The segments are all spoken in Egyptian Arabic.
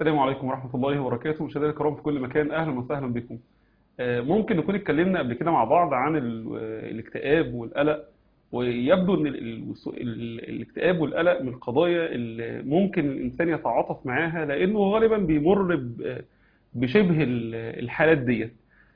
السلام عليكم ورحمة الله وبركاته مشاهدينا الكرام في كل مكان أهلا وسهلا بكم آه، ممكن نكون اتكلمنا قبل كده مع بعض عن ال- آه، الاكتئاب والقلق ويبدو ان ال- ال- ال- الاكتئاب والقلق من القضايا اللي ممكن الانسان يتعاطف معاها لانه غالبا بيمر ب- بشبه ال- الحالات ديت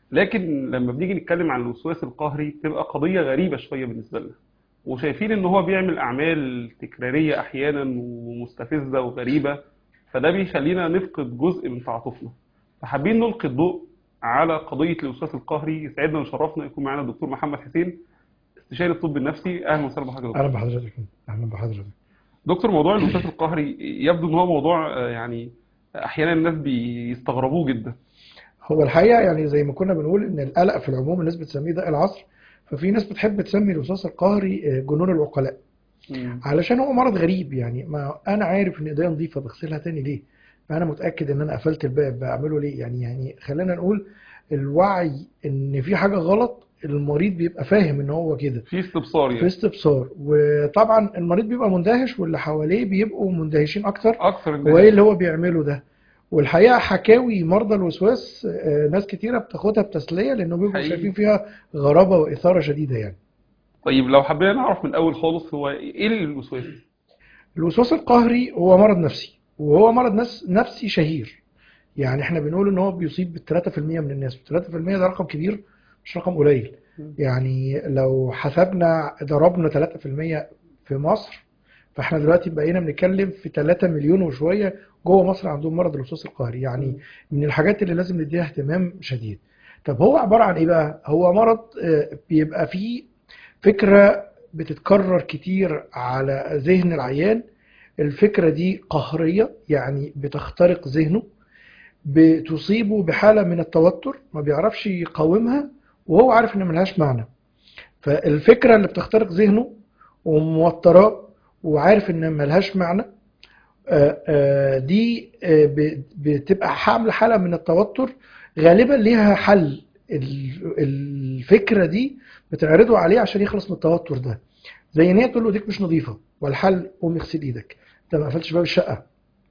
لكن لما بنيجي نتكلم عن الوسواس القهري تبقى قضية غريبة شوية بالنسبة لنا وشايفين ان هو بيعمل اعمال تكرارية احيانا ومستفزة وغريبة فده بيخلينا نفقد جزء من تعاطفنا فحابين نلقي الضوء على قضية الوسواس القهري يسعدنا ويشرفنا يكون معنا الدكتور محمد حسين استشاري الطب النفسي اهلا وسهلا بحضرتك يا دكتور. اهلا بحضرتك اهلا بحضرتك دكتور موضوع الوسواس القهري يبدو ان هو موضوع آه، يعني احيانا الناس بيستغربوه جدا هو الحقيقه يعني زي ما كنا بنقول ان القلق في العموم الناس بتسميه داء العصر ففي ناس بتحب تسمي الوسواس القهري آه، جنون العقلاء مم. علشان هو مرض غريب يعني ما انا عارف ان ايديا نظيفه بغسلها تاني ليه فانا متاكد ان انا قفلت الباب بعمله ليه يعني يعني خلينا نقول الوعي ان في حاجه غلط المريض بيبقى فاهم ان هو كده في استبصار في يعني استبصار وطبعا المريض بيبقى مندهش واللي حواليه بيبقوا مندهشين اكتر اكثر هو ايه الناس اللي هو بيعمله ده والحقيقه حكاوي مرضى الوسواس آه، ناس كتيره بتاخدها بتسليه لانه بيبقوا حقيقي. شايفين فيها غرابه واثاره شديده يعني طيب لو حبينا نعرف من الاول خالص هو ايه الوسواس الوسواس القهري هو مرض نفسي وهو مرض نفس نفسي شهير يعني احنا بنقول ان هو بيصيب بال 3% من الناس 3% ده رقم كبير مش رقم قليل مم. يعني لو حسبنا ضربنا 3% في مصر فاحنا دلوقتي بقينا بنتكلم في 3 مليون وشويه جوه مصر عندهم مرض الوسواس القهري يعني من الحاجات اللي لازم نديها اهتمام شديد طب هو عباره عن ايه بقى هو مرض آه، بيبقى فيه فكره بتتكرر كتير على ذهن العيان الفكره دي قهريه يعني بتخترق ذهنه بتصيبه بحاله من التوتر ما بيعرفش يقاومها وهو عارف ان ملهاش معنى فالفكره اللي بتخترق ذهنه وموتراه وعارف ان ملهاش معنى آه، آه، دي آه، ب- بتبقى حامل حاله من التوتر غالبا ليها حل ال- الفكره دي بتعرضه عليه عشان يخلص من التوتر ده زي ان هي تقول له ايديك مش نظيفه والحل قوم اغسل ايدك انت ما قفلتش باب الشقه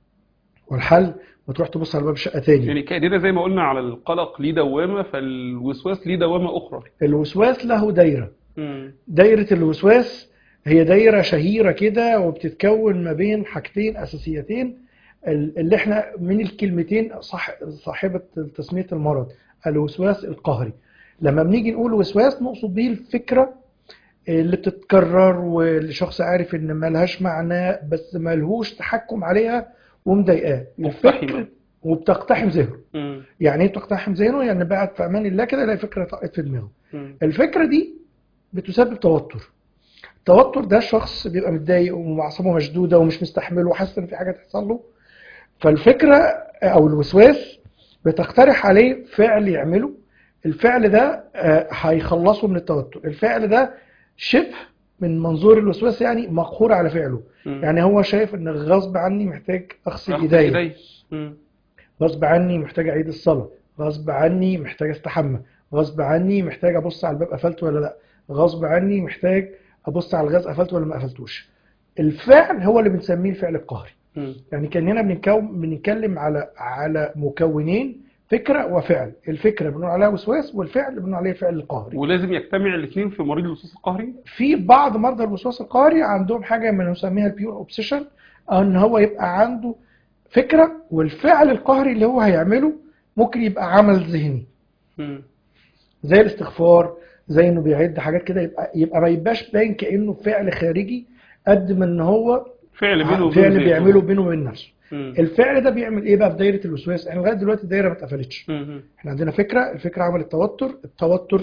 والحل ما تروح تبص على باب الشقه تاني يعني كأننا زي ما قلنا على القلق ليه دوامة فالوسواس ليه دوامة أخرى الوسواس له دايره مم. دايرة الوسواس هي دايرة شهيرة كده وبتتكون ما بين حاجتين أساسيتين ال- اللي احنا من الكلمتين صح صاحبة تسمية المرض الوسواس القهري لما بنيجي نقول وسواس نقصد به الفكرة اللي بتتكرر والشخص عارف ان ملهاش معنى بس ملهوش تحكم عليها ومضايقاه مقتحمة. الفكر وبتقتحم ذهنه مم. يعني ايه بتقتحم ذهنه يعني بعد في امان الله كده يلاقي فكرة طقت في دماغه مم. الفكرة دي بتسبب توتر التوتر ده الشخص بيبقى متضايق وأعصابه مشدودة ومش مستحمل وحاسس إن في حاجة تحصل له فالفكرة أو الوسواس بتقترح عليه فعل يعمله الفعل ده آه، هيخلصه من التوتر الفعل ده شبه من منظور الوسواس يعني مقهور على فعله مم. يعني هو شايف ان غصب عني محتاج اغسل أخذ ايديا إيدي. مم. غصب عني محتاج اعيد الصلاه غصب عني محتاج استحمى غصب عني محتاج ابص على الباب قفلته ولا لا غصب عني محتاج ابص على الغاز قفلته ولا ما قفلتوش الفعل هو اللي بنسميه الفعل القهري مم. يعني كاننا بنكون بنتكلم على على مكونين فكره وفعل الفكره بنقول عليها وسواس والفعل بنقول عليه الفعل القهري ولازم يجتمع الاثنين في مريض الوسواس القهري في بعض مرضى الوسواس القهري عندهم حاجه من نسميها البيور اوبسيشن ان هو يبقى عنده فكره والفعل القهري اللي هو هيعمله ممكن يبقى عمل ذهني مم. زي الاستغفار زي انه بيعد حاجات كده يبقى يبقى ما يبقاش باين كانه فعل خارجي قد ما ان هو فعل بينه وبين فعل ذاته. بيعمله بينه وبين نفسه مم. الفعل ده بيعمل ايه بقى في دايره الوسواس احنا لغايه دلوقتي الدايره ما اتقفلتش مم. احنا عندنا فكره الفكره عملت توتر التوتر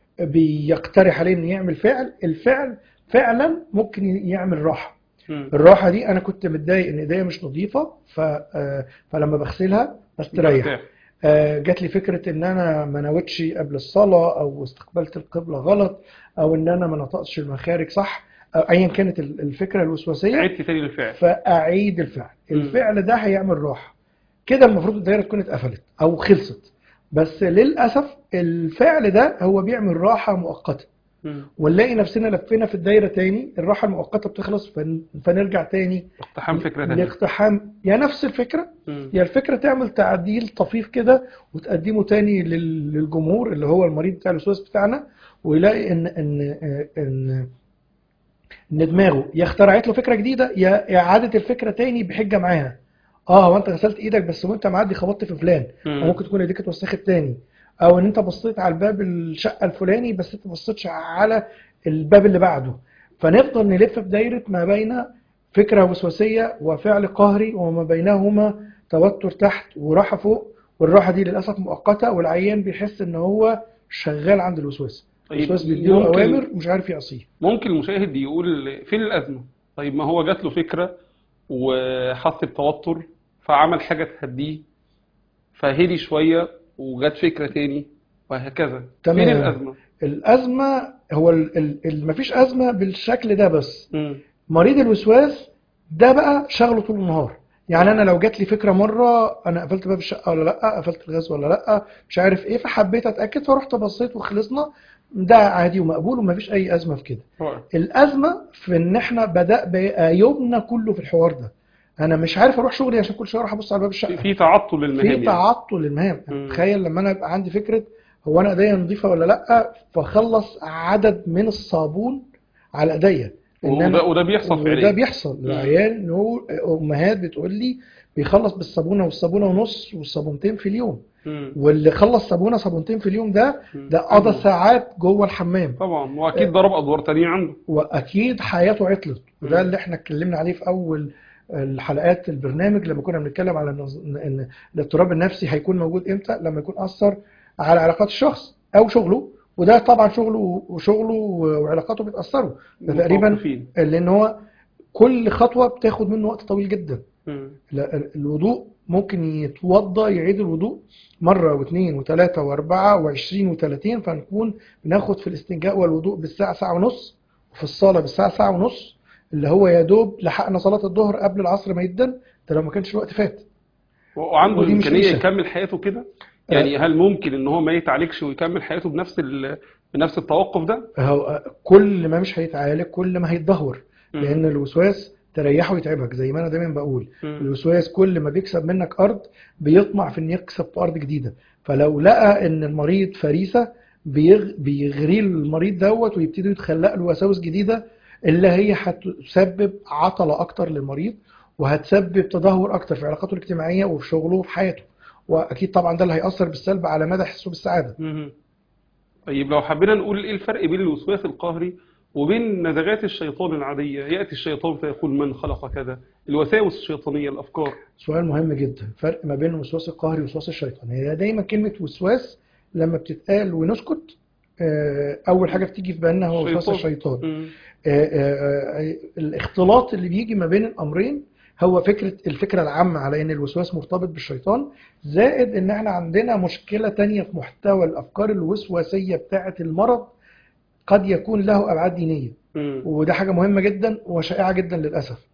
بيقترح عليه انه يعمل فعل الفعل فعلا ممكن يعمل راحه مم. الراحه دي انا كنت متضايق ان ايديا مش نظيفه ف... آه، فلما بغسلها بستريح مرتاح. آه، جات لي فكره ان انا ما نويتش قبل الصلاه او استقبلت القبله غلط او ان انا ما نطقتش المخارج صح او ايا كانت ال- الفكره الوسواسيه عدت تاني للفعل فاعيد الفعل مم. الفعل ده هيعمل راحه كده المفروض الدايره تكون اتقفلت او خلصت بس للاسف الفعل ده هو بيعمل راحه مؤقته مم. ونلاقي نفسنا لفينا في الدايره تاني الراحه المؤقته بتخلص فن... فنرجع تاني اقتحام فكرة تانية لاقتحام يا نفس الفكره مم. يا الفكره تعمل تعديل طفيف كده وتقدمه تاني لل- للجمهور اللي هو المريض بتاع الوسواس بتاعنا ويلاقي ان ان ان ان دماغه يا اخترعت له فكره جديده يا اعاده الفكره تاني بحجه معاها اه هو انت غسلت ايدك بس وانت معدي خبطت في فلان مم. او ممكن تكون ايديك اتوسخت تاني او ان انت بصيت على الباب الشقه الفلاني بس انت ما بصيتش على الباب اللي بعده فنفضل نلف في دايره ما بين فكره وسواسيه وفعل قهري وما بينهما توتر تحت وراحه فوق والراحه دي للاسف مؤقته والعيان بيحس ان هو شغال عند الوسواس طيب الوسواس بيديله ممكن- اوامر مش عارف يعصيه ممكن المشاهد يقول فين الأزمة طيب ما هو جات له فكرة وحس بتوتر فعمل حاجة تهديه فهدي شوية وجات فكرة تاني وهكذا تمام. فين الأزمة الازمه هو ال- ال- ال- مفيش ازمه بالشكل ده بس مم. مريض الوسواس ده بقى شغله طول النهار يعني انا لو جات لي فكره مره انا قفلت باب الشقه ولا لا قفلت الغاز ولا لا مش عارف ايه فحبيت اتاكد فرحت بصيت وخلصنا ده عادي ومقبول ومفيش اي ازمه في كده رائع. الازمه في ان احنا بدا بقى يومنا كله في الحوار ده انا مش عارف اروح شغلي عشان كل شويه اروح ابص على باب في الشقه في تعطل للمهام في يعني تعطل للمهام مم. تخيل لما انا يبقى عندي فكره هو انا ايديا نظيفه ولا لا فاخلص عدد من الصابون على ايديا ان وده, انا وده بيحصل وده فعليا بيحصل العيال ان هو امهات بتقول لي بيخلص بالصابونه والصابونه ونص والصابونتين في اليوم مم. واللي خلص صابونه صابونتين في اليوم ده مم. ده قضى ساعات جوه الحمام طبعا واكيد ضرب ادوار تانية عنده واكيد حياته عطلت مم. وده اللي احنا اتكلمنا عليه في اول الحلقات البرنامج لما كنا بنتكلم على إن- ان الاضطراب النفسي هيكون موجود امتى لما يكون اثر على علاقات الشخص او شغله وده طبعا شغله وشغله وعلاقاته بيتاثروا ده تقريبا متوقفين. لان هو كل خطوه بتاخد منه وقت طويل جدا مم. لا- الوضوء ممكن يتوضى يعيد الوضوء مرة واثنين وثلاثة واربعة وعشرين وثلاثين فنكون بناخد في الاستنجاء والوضوء بالساعة ساعة ونص وفي الصلاة بالساعة ساعة ونص اللي هو يا دوب لحقنا صلاة الظهر قبل العصر ما يدن ده لو ما كانش الوقت فات وعنده ودي مش إمكانية عيشة. يكمل حياته كده يعني هل ممكن ان هو ما يتعالجش ويكمل حياته بنفس ال... بنفس التوقف ده هو كل ما مش هيتعالج كل ما هيتدهور مم. لأن الوسواس تريحه ويتعبك زي ما أنا دايما بقول مم. الوسواس كل ما بيكسب منك ارض بيطمع في ان يكسب في ارض جديده فلو لقى ان المريض فريسه بيغ... بيغري المريض دوت ويبتدي يتخلق له وساوس جديده اللي هي هتسبب عطله اكتر للمريض وهتسبب تدهور اكتر في علاقاته الاجتماعيه وفي شغله وفي حياته واكيد طبعا ده اللي هيأثر بالسلب على مدى احساسه بالسعاده مم. طيب لو حبينا نقول ايه الفرق بين الوسواس القهري وبين نزغات الشيطان العادية يأتي الشيطان فيقول من خلق كذا الوساوس الشيطانية الأفكار سؤال مهم جدا فرق ما بين الوسواس القهري والوسواس الشيطاني هي دايما كلمه وسواس لما بتتقال ونسكت آه، اول حاجه بتيجي في بالنا هو وسواس شيطان. الشيطان مم. آه، آه، آه، الاختلاط اللي بيجي ما بين الامرين هو فكره الفكره العامه على ان الوسواس مرتبط بالشيطان زائد ان احنا عندنا مشكله تانية في محتوى الافكار الوسواسيه بتاعه المرض قد يكون له ابعاد دينيه مم. وده حاجه مهمه جدا وشائعه جدا للاسف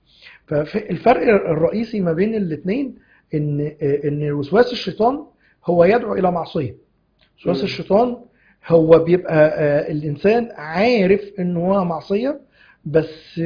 فالفرق الرئيسي ما بين الاثنين ان ان وسواس الشيطان هو يدعو الى معصيه وسواس مم. الشيطان هو بيبقى آه، الانسان عارف ان هو معصيه بس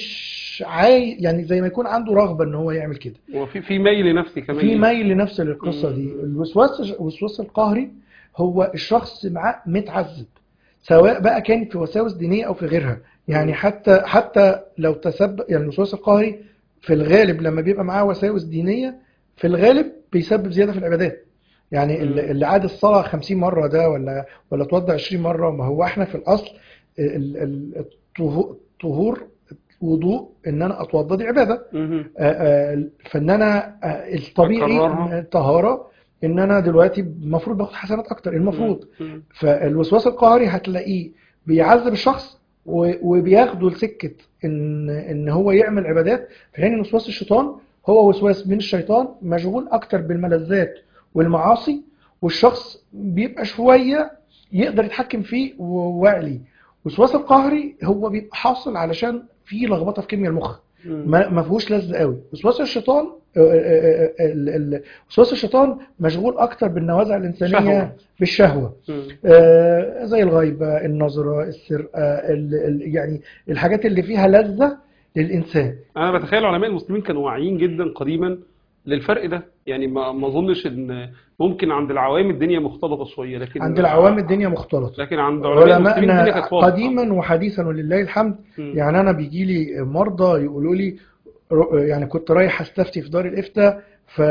مش عاي يعني زي ما يكون عنده رغبه ان هو يعمل كده وفي في ميل نفسي كمان في ميل لنفس القصه مم. دي الوسواس الوسواس القهري هو الشخص معاه متعذب سواء بقى كان في وساوس دينيه او في غيرها يعني مم. حتى حتى لو تسبب يعني الوسواس القهري في الغالب لما بيبقى معاه وساوس دينيه في الغالب بيسبب زياده في العبادات يعني اللي مم. اللي عاد الصلاه 50 مره ده ولا ولا اتوضى 20 مره ما هو احنا في الاصل ال- ال- الطهو- الطهور وضوء ان انا اتوضى دي عباده مم. آه، آه، فان انا آه، الطبيعي أكررها. إن الطهاره ان انا دلوقتي المفروض باخد حسنات اكتر المفروض مم. فالوسواس القهري هتلاقيه بيعذب الشخص و- وبياخده لسكه ان ان هو يعمل عبادات في حين ان وسواس الشيطان هو وسواس من الشيطان مشغول اكتر بالملذات والمعاصي والشخص بيبقى شويه يقدر يتحكم فيه وواعي ليه. وسواس القهري هو بيبقى حاصل علشان في لخبطه في كيمياء المخ مم. ما ما فيهوش لذة قوي وسواس الشيطان آه، آه، آه، ال- ال- وسواس الشيطان مشغول اكتر بالنوازع الانسانيه شهوة. بالشهوه مم. آه، زي الغيبه النظره السرقه ال- ال- يعني الحاجات اللي فيها لذه للانسان انا بتخيل علماء المسلمين كانوا واعيين جدا قديما للفرق ده يعني ما ما اظنش ان ممكن عند العوام الدنيا مختلطه شويه لكن عند العوام الدنيا مختلطه لكن عند علماء المسلمين الدنيا علماءنا كانت واضحه قديما وحديثا ولله الحمد مم. يعني انا بيجي لي مرضى يقولوا لي رو- يعني كنت رايح استفتي في دار الافتاء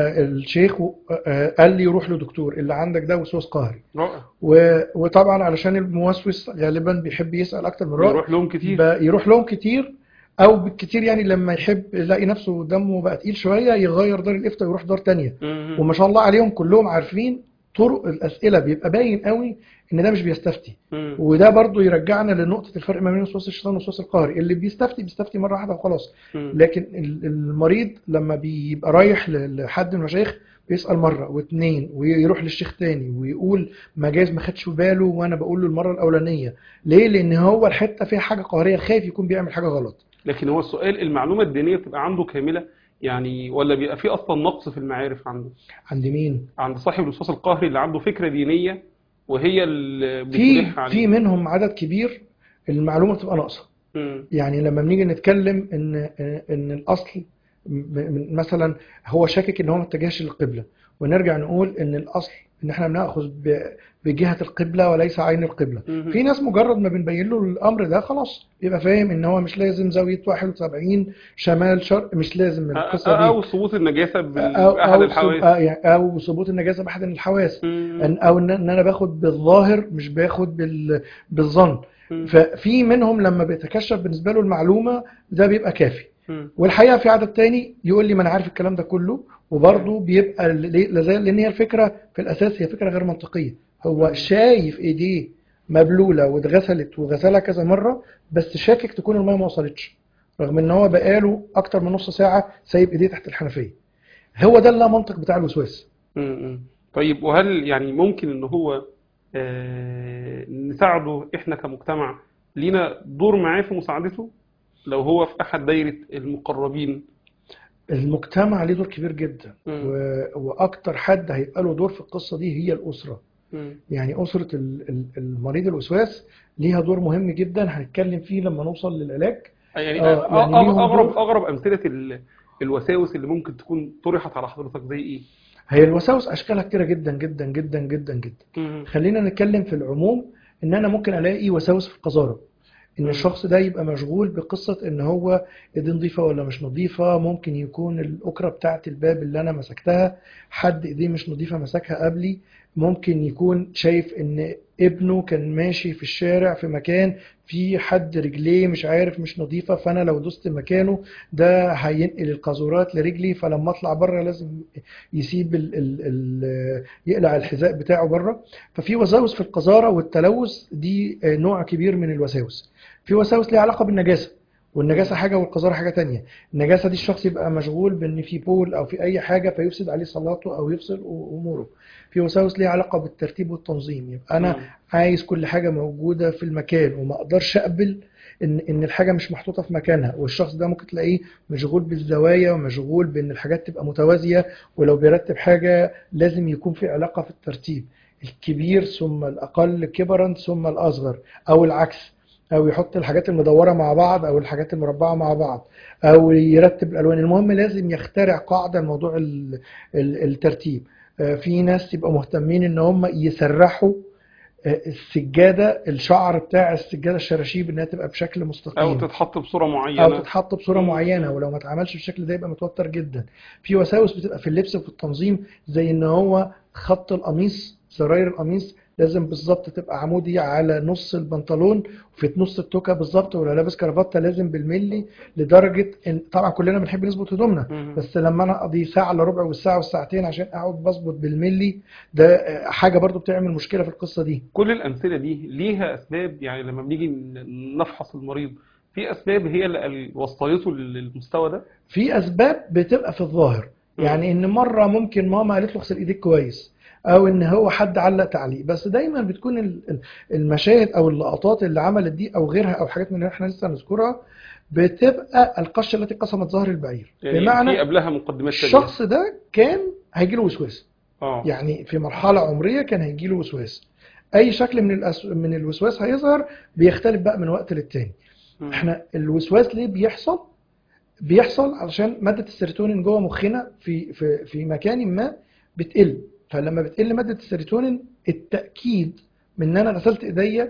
فالشيخ و- آه، قال لي روح لدكتور اللي عندك ده وسواس قهري رائع و- وطبعا علشان الموسوس غالبا بيحب يسأل اكتر من رأي يروح لهم كتير ب- يروح لهم كتير او بالكتير يعني لما يحب يلاقي نفسه دمه بقى تقيل شويه يغير دار الافتاء ويروح دار تانية مم. وما شاء الله عليهم كلهم عارفين طرق الاسئله بيبقى باين قوي ان ده مش بيستفتي مم. وده برضو يرجعنا لنقطه الفرق ما بين وسواس الشيطان والوسواس القهري اللي بيستفتي بيستفتي مره واحده وخلاص مم. لكن ال- المريض لما بيبقى رايح ل- لحد من المشايخ بيسأل مرة واثنين ويروح للشيخ تاني ويقول ما جايز ما خدش باله وانا بقول له المرة الأولانية ليه؟ لأن هو الحتة فيها حاجة قهرية خايف يكون بيعمل حاجة غلط لكن هو السؤال المعلومه الدينيه بتبقى عنده كامله يعني ولا بيبقى في اصلا نقص في المعارف عنده عند مين؟ عند صاحب الوسواس القهري اللي عنده فكره دينيه وهي اللي في بتلح عليه في منهم عدد كبير المعلومة بتبقى ناقصة مم. يعني لما بنيجي نتكلم ان ان الاصل م- من- مثلا هو شاكك ان هو ما اتجهش للقبله ونرجع نقول ان الاصل ان احنا بناخذ ب- بجهه القبله وليس عين القبله مم. في ناس مجرد ما بنبين له الامر ده خلاص يبقى فاهم ان هو مش لازم زاويه 71 شمال شرق مش لازم القصه دي او ثبوت النجاسه بال- او باحد او الحواس آه يعني او ثبوت النجاسه باحد الحواس مم. أن- او ان إن انا باخد بالظاهر مش باخد بال- بالظن مم. ففي منهم لما بيتكشف بالنسبه له المعلومه ده بيبقى كافي مم. والحقيقه في عدد تاني يقول لي ما انا عارف الكلام ده كله وبرضه بيبقى ل- لازال لان هي الفكره في الاساس هي فكره غير منطقيه هو شايف ايديه مبلوله واتغسلت وغسلها كذا مره بس شاكك تكون الميه ما وصلتش رغم ان هو بقاله اكتر من نص ساعه سايب ايديه تحت الحنفيه هو ده اللا منطق بتاع الوسواس مم. طيب وهل يعني ممكن ان هو آه، نساعده احنا كمجتمع لينا دور معاه في مساعدته لو هو في احد دايرة المقربين المجتمع ليه دور كبير جدا مم. و... واكتر حد هيبقى له دور في القصه دي هي الاسره مم. يعني أسرة ال- ال- المريض الوسواس ليها دور مهم جدا هنتكلم فيه لما نوصل للعلاج يعني آه، أ- يعني أ- ليهم اغرب دور. اغرب امثلة ال- الوساوس اللي ممكن تكون طرحت على حضرتك زي ايه؟ هي الوساوس أشكالها كتيرة جدا جدا جدا جدا جدا مم. خلينا نتكلم في العموم إن أنا ممكن ألاقي وساوس في القذارة إن مم. الشخص ده يبقى مشغول بقصة إن هو إيديه نظيفة ولا مش نظيفة ممكن يكون الأكرة بتاعة الباب اللي أنا مسكتها حد إيديه مش نظيفة مسكها قبلي ممكن يكون شايف إن ابنه كان ماشي في الشارع في مكان في حد رجليه مش عارف مش نظيفة فأنا لو دوست مكانه ده هينقل القاذورات لرجلي فلما أطلع بره لازم يسيب ال ال ال يقلع الحذاء بتاعه بره ففي وساوس في القذارة والتلوث دي آه، نوع كبير من الوساوس في وساوس ليها علاقة بالنجاسة والنجاسة حاجة والقذارة حاجة تانية النجاسة دي الشخص يبقى مشغول بان في بول او في اي حاجة فيفسد عليه صلاته او يفصل اموره في وساوس ليها علاقة بالترتيب والتنظيم يبقى انا مم. عايز كل حاجة موجودة في المكان وما اقدرش اقبل ان ان الحاجة مش محطوطة في مكانها والشخص ده ممكن تلاقيه مشغول بالزوايا ومشغول بان الحاجات تبقى متوازية ولو بيرتب حاجة لازم يكون في علاقة في الترتيب الكبير ثم الأقل كبرا ثم الأصغر أو العكس أو يحط الحاجات المدورة مع بعض أو الحاجات المربعة مع بعض أو يرتب الألوان المهم لازم يخترع قاعدة لموضوع ال- ال- الترتيب آه، في ناس يبقوا مهتمين إن هم يسرحوا آه، السجادة الشعر بتاع السجادة الشراشيب إنها تبقى بشكل او مستقيم تتحط بصورة او معينة تتحط بصوره مم. معينه ولو ما اتعملش بالشكل ده يبقى متوتر جدا في وساوس بتبقى في اللبس وفي التنظيم زي ان هو خط القميص زراير القميص لازم بالظبط تبقى عمودي على نص البنطلون وفي نص التوكه بالظبط ولو لابس كرافته لازم بالملي لدرجه ان طبعا كلنا بنحب نظبط هدومنا مم. بس لما انا اقضي ساعه الا ربع والساعه والساعتين عشان اقعد بظبط بالملي ده آه، حاجه برضو بتعمل مشكله في القصه دي كل الأمثلة دي ليها أسباب يعني لما بنيجي ن- نفحص المريض في أسباب هي اللي وصلته للمستوى ده في اسباب بتبقى في الظاهر مم. يعني ان مره ممكن ماما قالت له اغسل ايديك كويس او ان هو حد علق تعليق بس دايما بتكون ال- ال- المشاهد او اللقطات اللي عملت دي او غيرها او حاجات من اللي احنا لسه هنذكرها بتبقى القشه التي قسمت ظهر البعير يعني بمعنى في قبلها مقدمات تانية الشخص ده كان هيجي له وسواس اه يعني في مرحله عمريه كان هيجي له وسواس اي شكل من الأس... من الوسواس هيظهر بيختلف بقى من وقت للتاني مم. احنا الوسواس ليه بيحصل بيحصل علشان ماده السيروتونين جوه مخنا في في في مكان ما بتقل فلما بتقل ماده السيروتونين التاكيد من ان انا غسلت ايديا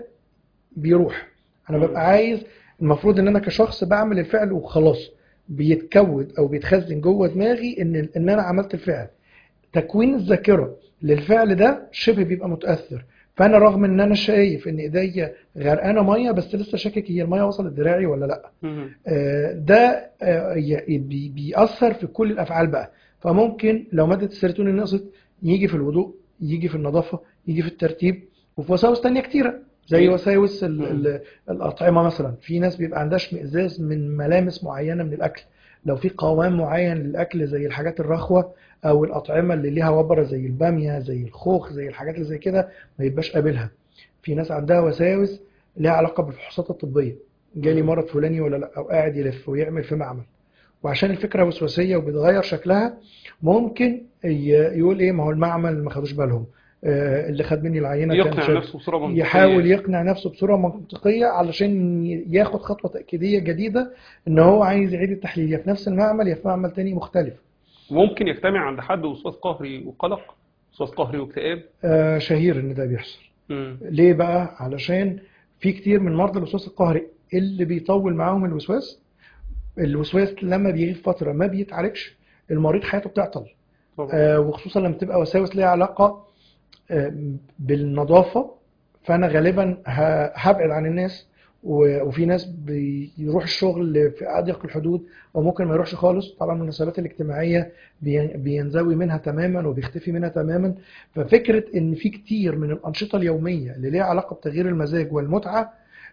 بيروح انا مم. ببقى عايز المفروض ان انا كشخص بعمل الفعل وخلاص بيتكود او بيتخزن جوه دماغي ان ان انا عملت الفعل تكوين الذاكره للفعل ده شبه بيبقى متاثر فانا رغم ان انا شايف ان ايديا غرقانه ميه بس لسه شاكك هي الميه وصلت دراعي ولا لا مم. آه، ده آه، ي- بي- بيأثر في كل الأفعال بقى فممكن لو مادة السيروتونين نقصت يجي في الوضوء يجي في النظافة يجي في الترتيب وفي وساوس تانية كتيرة زي أيوة. وساوس ال- مم. ال- الأطعمة مثلا في ناس بيبقى عندها اشمئزاز من ملامس معينة من الأكل لو في قوام معين للأكل زي الحاجات الرخوة أو الأطعمة اللي ليها وبرة زي البامية زي الخوخ زي الحاجات اللي زي كده ما يبقاش قابلها في ناس عندها وساوس ليها علاقة بالفحوصات الطبية جالي مم. مرض فلاني ولا لا او قاعد يلف ويعمل في معمل وعشان الفكره وسواسيه وبتغير شكلها ممكن ي- يقول ايه ما هو المعمل ما خدوش بالهم آه، اللي خد مني العينه كان يقنع شاك. نفسه بصورة منطقية يحاول يقنع نفسه بصوره منطقيه علشان ي- ياخد خطوه تاكيديه جديده ان هو عايز يعيد التحليل يا في نفس المعمل يا في معمل تاني مختلف ممكن يجتمع عند حد وسواس قهري وقلق وسواس قهري واكتئاب آه، شهير ان ده بيحصل مم. ليه بقى علشان في كتير من مرضى الوسواس القهري اللي بيطول معاهم الوسواس الوسواس لما بيغيب فتره ما بيتعالجش المريض حياته بتعطل طبعا آه، وخصوصا لما تبقى وساوس ليها علاقه آه، بالنظافه فانا غالبا ه- هبعد عن الناس و- وفي ناس بيروح الشغل في اضيق الحدود او ممكن ما يروحش خالص طبعا المناسبات الاجتماعيه بي- بينزوي منها تماما وبيختفي منها تماما ففكره ان في كتير من الانشطه اليوميه اللي ليها علاقه بتغيير المزاج والمتعه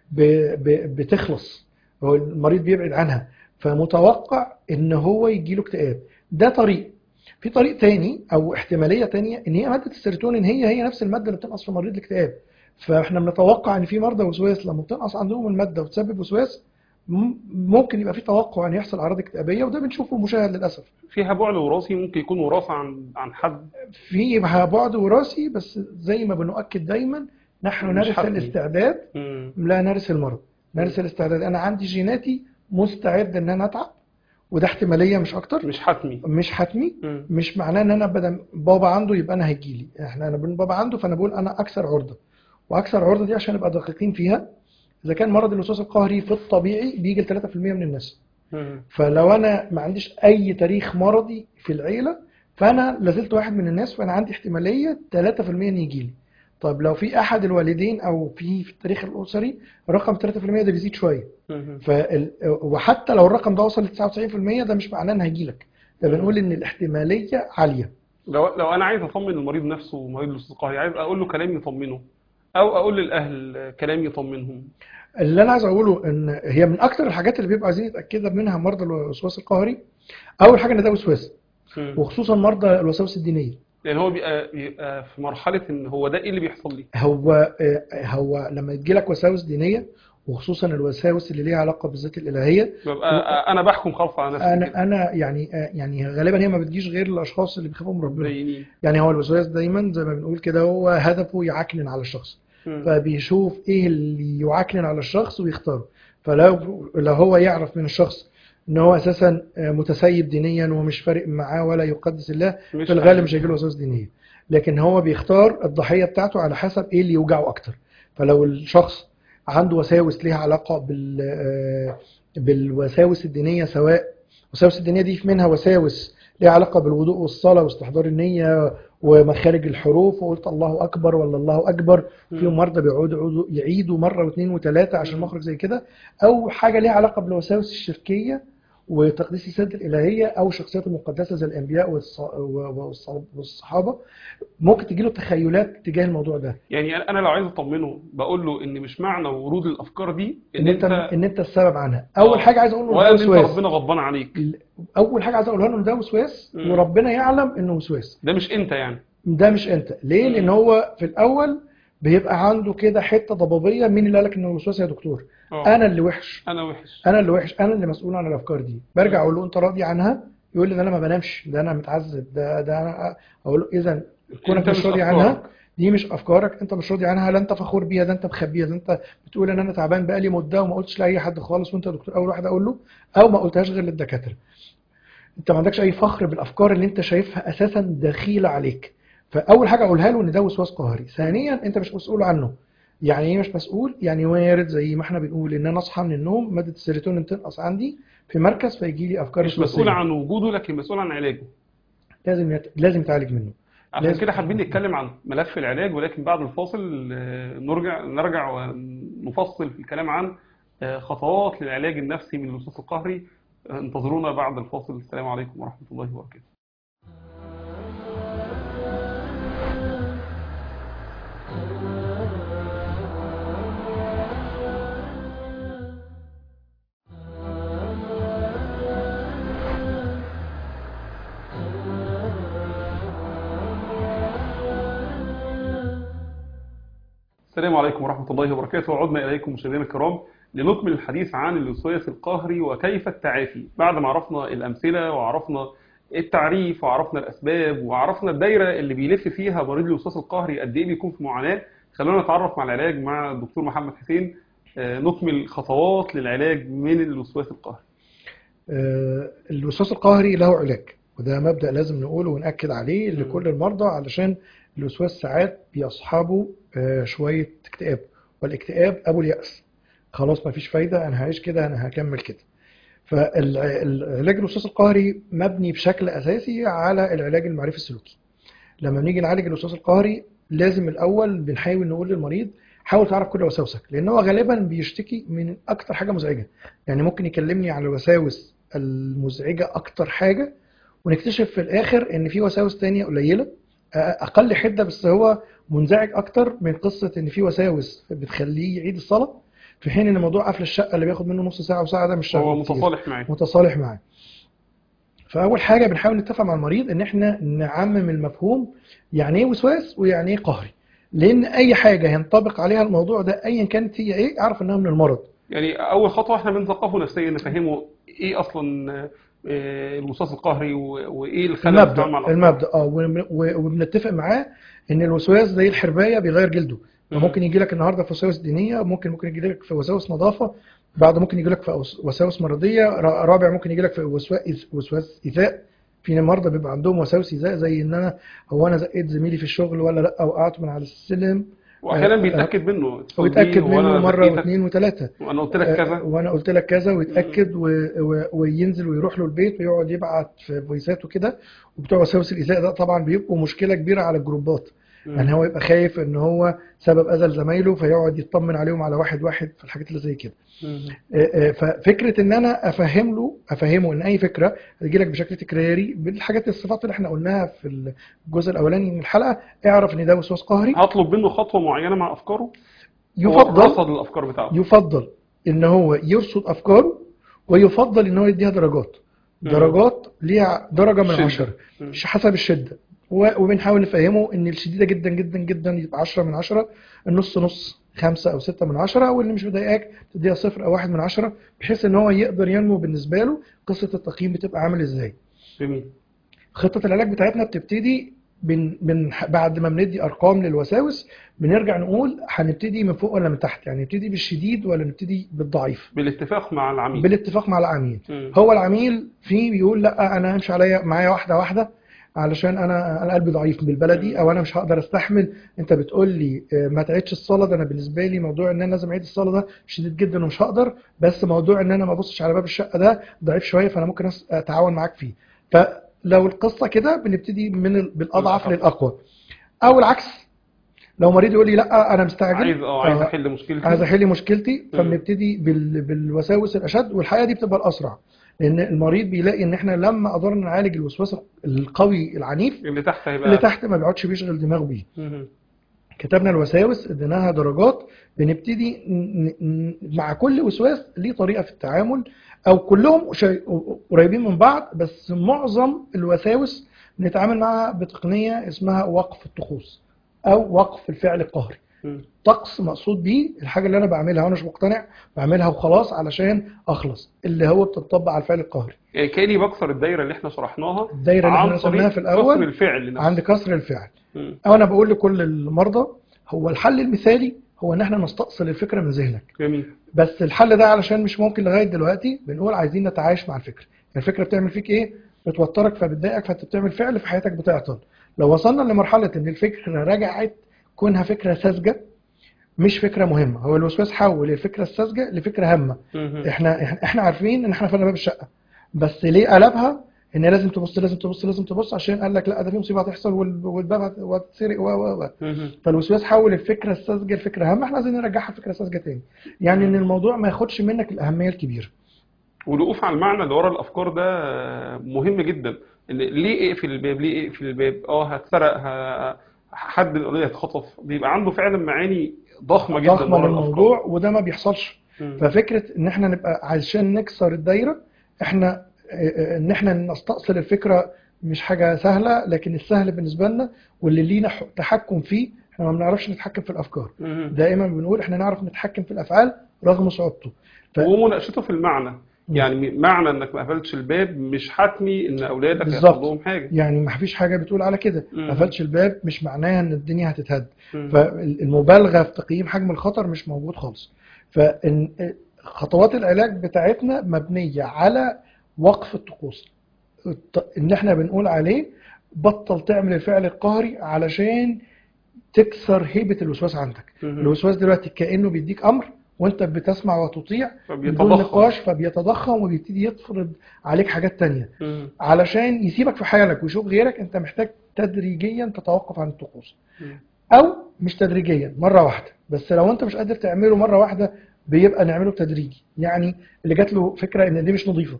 ب- ب- بتخلص هو المريض بيبعد عنها فمتوقع ان هو يجيله اكتئاب ده طريق في طريق تاني او احتماليه تانية ان هي ماده السيروتونين هي هي نفس الماده اللي بتنقص في مريض الاكتئاب فاحنا بنتوقع ان في مرضى وسواس لما بتنقص عندهم الماده وتسبب وسواس م- ممكن يبقى في توقع ان يحصل اعراض اكتئابيه وده بنشوفه مشاهد للاسف فيها بعد وراثي ممكن يكون وراثة عن عن حد في بعد وراثي بس زي ما بنؤكد دايما نحن مش نرث حتمي. الاستعداد مم. لا نرث المرض نرث الاستعداد انا عندي جيناتي مستعد ان انا اتعب وده احتماليه مش اكتر مش حتمي مش حتمي مم. مش معناه ان انا بدل بابا عنده يبقى انا هيجيلي احنا انا بنقول بابا عنده فانا بقول انا اكثر عرضه واكثر عرضه دي عشان نبقى دقيقين فيها اذا كان مرض الوسواس القهري في الطبيعي بيجي ل 3% من الناس مم. فلو انا ما عنديش اي تاريخ مرضي في العيله فانا لازلت واحد من الناس فانا عندي احتماليه 3% ان يجي لي طب لو في احد الوالدين او في في التاريخ الاسري رقم 3% ده بيزيد شويه مم. فال... وحتى لو الرقم ده وصل ل 99% ده مش معناه ان هيجي لك ده بنقول ان الاحتماليه عاليه لو لو انا عايز اطمن المريض نفسه مريض الوسواس القهري عايز اقول له كلام يطمنه او اقول للاهل كلام يطمنهم اللي انا عايز اقوله ان هي من اكتر الحاجات اللي بيبقوا عايزين يتاكدوا منها مرضى الوسواس القهري اول حاجه ان ده وسواس مم. وخصوصا مرضى الوساوس الدينيه لان هو بيبقى بيبقى في مرحله ان هو ده ايه اللي بيحصل لي هو آه، هو لما تجي لك وساوس دينيه وخصوصا الوساوس اللي ليها علاقه بالذات الالهيه ببقى انا بحكم خلف على نفسي كده انا انا يعني آه، يعني غالبا هي ما بتجيش غير للاشخاص اللي بيخافوا من ربنا زينين يعني هو الوسواس دايما زي ما بنقول كده هو هدفه يعكنن على الشخص مم. فبيشوف ايه اللي يعكنن على الشخص ويختاره فلو لو هو يعرف من الشخص ان هو اساسا آه، متسيب دينيا ومش فارق معاه ولا يقدس الله مش في الغالب حقيقي. مش هيجيله وسواس دينيه لكن هو بيختار الضحيه بتاعته على حسب ايه اللي يوجعه اكتر فلو الشخص عنده وساوس ليها علاقه بال آه، بالوساوس الدينيه سواء الوساوس الدينيه دي في منها وساوس ليها علاقه بالوضوء والصلاه واستحضار النيه ومخارج الحروف وقلت الله اكبر ولا الله اكبر مم. فيهم مرضى بيقعدوا يعودوا- يعيدوا مره واثنين وثلاثه عشان مم. مخرج زي كده او حاجه ليها علاقه بالوساوس الشركيه وتقديس السيد الالهيه او الشخصيات المقدسه زي الانبياء والص- و- والص- والصحابه ممكن تجي له تخيلات تجاه الموضوع ده يعني انا لو عايز اطمنه بقول له ان مش معنى ورود الافكار دي ان انت ان انت السبب عنها اول آه. حاجه عايز اقول له ولا ده ان انت وسواس ربنا غضبان عليك اول حاجه عايز اقولها له ان ده وسواس مم. وربنا يعلم انه وسواس ده مش انت يعني ده مش انت ليه لان هو في الاول بيبقى عنده كده حته ضبابيه مين اللي قالك انه الوسواس يا دكتور آه. انا اللي وحش انا وحش انا اللي وحش انا اللي مسؤول عن الافكار دي برجع اقول له انت راضي عنها يقول لي ده انا ما بنامش ده انا متعذب ده ده انا اقول له اذا كونك أنت مش مش راضي أفكارك. عنها دي مش افكارك انت مش راضي عنها لا انت فخور بيها ده انت مخبيها ده انت بتقول ان انا تعبان بقالي مده وما قلتش لاي حد خالص وانت يا دكتور اول واحد اقول له او ما قلتهاش غير للدكاتره انت ما عندكش اي فخر بالافكار اللي انت شايفها اساسا دخيله عليك فاول حاجه اقولها له ان ده وسواس قهري ثانيا انت مش مسؤول عنه يعني ايه مش مسؤول يعني وارد زي ما احنا بنقول ان انا اصحى من النوم ماده السيروتونين تنقص عندي في مركز فيجي لي افكار مش وسواسية. مسؤول عن وجوده لكن مسؤول عن علاجه لازم يت... لازم يتعالج منه عشان لازم. كده حابين نتكلم عن ملف العلاج ولكن بعد الفاصل آه، نرجع نرجع ونفصل في الكلام عن آه، خطوات للعلاج النفسي من الوسواس القهري آه، انتظرونا بعد الفاصل السلام عليكم ورحمة الله وبركاته السلام عليكم ورحمة الله وبركاته وعدنا إليكم مشاهدينا الكرام لنكمل الحديث عن الوسواس القهري وكيف التعافي بعد ما عرفنا الأمثلة وعرفنا التعريف وعرفنا الأسباب وعرفنا الدايرة اللي بيلف فيها مريض الوسواس القهري قد إيه بيكون في معاناة خلونا نتعرف مع العلاج مع الدكتور محمد حسين آه، نكمل خطوات للعلاج من الوسواس القهري آه، الوسواس القهري له علاج وده مبدأ لازم نقوله ونأكد عليه مم. لكل المرضى علشان الوسواس ساعات بيصحبه آه، شوية اكتئاب والاكتئاب أبو اليأس خلاص مفيش فايدة أنا هعيش كده أنا هكمل كده فالعلاج الوسواس القهري مبني بشكل أساسي على العلاج المعرفي السلوكي لما بنيجي نعالج الوسواس القهري لازم الأول بنحاول نقول للمريض حاول تعرف كل وساوسك لأن هو غالبا بيشتكي من أكتر حاجة مزعجة يعني ممكن يكلمني عن الوساوس المزعجة أكتر حاجة ونكتشف في الآخر إن في وساوس تانية قليلة أقل حدة بس هو منزعج أكتر من قصة إن في وساوس بتخليه يعيد الصلاة في حين إن موضوع قفل الشقة اللي بياخد منه نص ساعة وساعة ده مش هو شغل كتير. متصالح معاه متصالح معاه فأول حاجة بنحاول نتفق مع المريض إن إحنا نعمم المفهوم يعني إيه وسواس ويعني إيه قهري لأن أي حاجة ينطبق عليها الموضوع ده أيا كانت هي إيه أعرف إنها من المرض يعني أول خطوة إحنا بنثقفه نفسيا نفهمه إيه أصلا آه، الوسواس القهري و- وإيه الخلل المبدأ بتاعه مع الأفكار. المبدأ اه ون- و- وبنتفق معاه ان الوسواس زي الحربايه بيغير جلده مم. فممكن يجي لك النهارده في وساوس دينيه ممكن ممكن يجي لك في وساوس نظافه بعد ممكن يجي لك في وس- وساوس مرضيه را- رابع ممكن يجي لك في وسواس وسواس ايذاء في مرضى بيبقى عندهم وساوس ايذاء زي ان انا هو انا زقيت زميلي في الشغل ولا لا او وقعت من على السلم وأحيانا آه، بيتأكد منه ويتاكد وأنا منه مره زكيتك واثنين وثلاثه وأنا قلت لك آه، كذا وانا قلت لك كذا ويتاكد و... و... وينزل ويروح له البيت ويقعد يبعت في فويسات وكده وبتوع وساوس الايذاء ده طبعا بيبقوا مشكله كبيره على الجروبات يعني هو يبقى خايف ان هو سبب اذى لزمايله فيقعد يطمن عليهم على واحد واحد في الحاجات اللي زي كده مم. آه، آه، ففكره ان انا افهم له افهمه ان اي فكره هتجي لك بشكل تكراري بالحاجات الصفات اللي احنا قلناها في الجزء الاولاني من الحلقه اعرف ان ده وسواس قهري هطلب منه خطوة معينة مع أفكاره هو يفضل رصد الأفكار بتاعته يفضل ان هو يرصد افكاره ويفضل ان هو يديها درجات مم. درجات ليها درجه من شدة. عشرة مم. مش حسب الشده و- وبنحاول نفهمه ان الشديده جدا جدا جدا يبقى 10 من 10 النص نص خمسة أو ستة من عشرة واللي مش مضايقاك تديها صفر أو واحد من عشرة بحيث إن هو يقدر ينمو بالنسبة له قصة التقييم بتبقى عامل إزاي جميل خطة العلاج بتاعتنا بتبتدي بن بن بعد ما بندي ارقام للوساوس بنرجع نقول هنبتدي من فوق ولا من تحت يعني نبتدي بالشديد ولا نبتدي بالضعيف بالاتفاق مع العميل بالاتفاق مع العميل مم. هو العميل فيه بيقول لا انا همشي عليا معايا واحده واحده علشان انا انا قلبي ضعيف بالبلدي او انا مش هقدر استحمل انت بتقول لي آه، ما تعيدش الصلاه ده انا بالنسبه لي موضوع ان انا لازم اعيد الصلاه ده شديد جدا ومش هقدر بس موضوع ان انا ما ابصش على باب الشقه ده ضعيف شويه فانا ممكن أس- اتعاون معاك فيه فلو القصه كده بنبتدي من ال- بالاضعف بالأخف. للاقوى او العكس لو مريض يقول لي لا انا مستعجل عايز اه عايز آه، احل مشكلتي عايز احل مشكلتي مم. فبنبتدي بال... بالوساوس الاشد والحقيقه دي بتبقى الاسرع لان المريض بيلاقي ان احنا لما قدرنا نعالج الوسواس القوي العنيف اللي تحت هيبقى اللي تحت ما بيقعدش بيشغل دماغه بيه مم. كتبنا الوساوس اديناها درجات بنبتدي ن... ن... مع كل وسواس ليه طريقه في التعامل او كلهم شي... قريبين من بعض بس معظم الوساوس بنتعامل معاها بتقنيه اسمها وقف الطقوس او وقف الفعل القهري مم. طقس مقصود بيه الحاجه اللي انا بعملها وانا مش مقتنع بعملها وخلاص علشان اخلص اللي هو بتطبق على الفعل القهري يعني كاني بكسر الدايره اللي احنا شرحناها الدايره اللي عن احنا رسمناها طريق في الاول كسر الفعل نفسه عند كسر الفعل مم. او انا بقول لكل المرضى هو الحل المثالي هو ان احنا نستأصل الفكره من ذهنك جميل بس الحل ده علشان مش ممكن لغايه دلوقتي بنقول عايزين نتعايش مع الفكره الفكره بتعمل فيك ايه بتوترك فبتضايقك فانت بتعمل فعل في حياتك بتعطل لو وصلنا لمرحله ان الفكره رجعت كونها فكره ساذجه مش فكره مهمه هو الوسواس حول الفكره الساذجه لفكره هامه مم. احنا احنا إحنا عارفين ان احنا قفلنا باب الشقه بس ليه قلبها ان لازم تبص لازم تبص لازم تبص عشان قال لك لا ده في مصيبه هتحصل وال- والباب هت- هتتسرق و و و مم. فالوسواس حول الفكره الساذجه لفكره هامه احنا عايزين نرجعها فكره ساذجه تاني يعني ان الموضوع ما ياخدش منك الاهميه الكبيره والوقوف على المعنى اللي ورا الافكار ده مهم جدا ان ليه اقفل الباب ليه اقفل الباب اه هتسرق ه- حد القضيه هيتخطف بيبقى عنده فعلا معاني ضخمه جدا ضخمه ورا للموضوع وده ما بيحصلش الافكار ففكره ان احنا نبقى عشان نكسر الدايره احنا اه، ان احنا نستأصل الفكره مش حاجه سهله لكن السهل بالنسبه لنا واللي لينا ح- تحكم فيه احنا ما بنعرفش نتحكم في الافكار مم. دائما بنقول احنا نعرف نتحكم في الافعال رغم صعوبته ف... ومناقشته في المعنى يعني معنى انك ما قفلتش الباب مش حتمي ان اولادك بالظبط. هيحصل لهم حاجه يعني ما فيش حاجه بتقول على كده مم. ما قفلتش الباب مش معناها ان الدنيا هتتهد مم. فالمبالغه في تقييم حجم الخطر مش موجود خالص فان خطوات العلاج بتاعتنا مبنيه على وقف الطقوس الط- ان احنا بنقول عليه بطل تعمل الفعل القهري علشان تكسر هيبه الوسواس عندك مم. الوسواس دلوقتي كانه بيديك امر وانت بتسمع وتطيع بدون فبيتضخم نقاش فبيتضخم وبيبتدي يفرض عليك حاجات تانية مم. علشان يسيبك في حالك ويشوف غيرك انت محتاج تدريجيا تتوقف عن الطقوس مم. او مش تدريجيا مره واحده بس لو انت مش قادر تعمله مره واحده بيبقى نعمله تدريجي يعني اللي جات له فكره ان دي مش نظيفه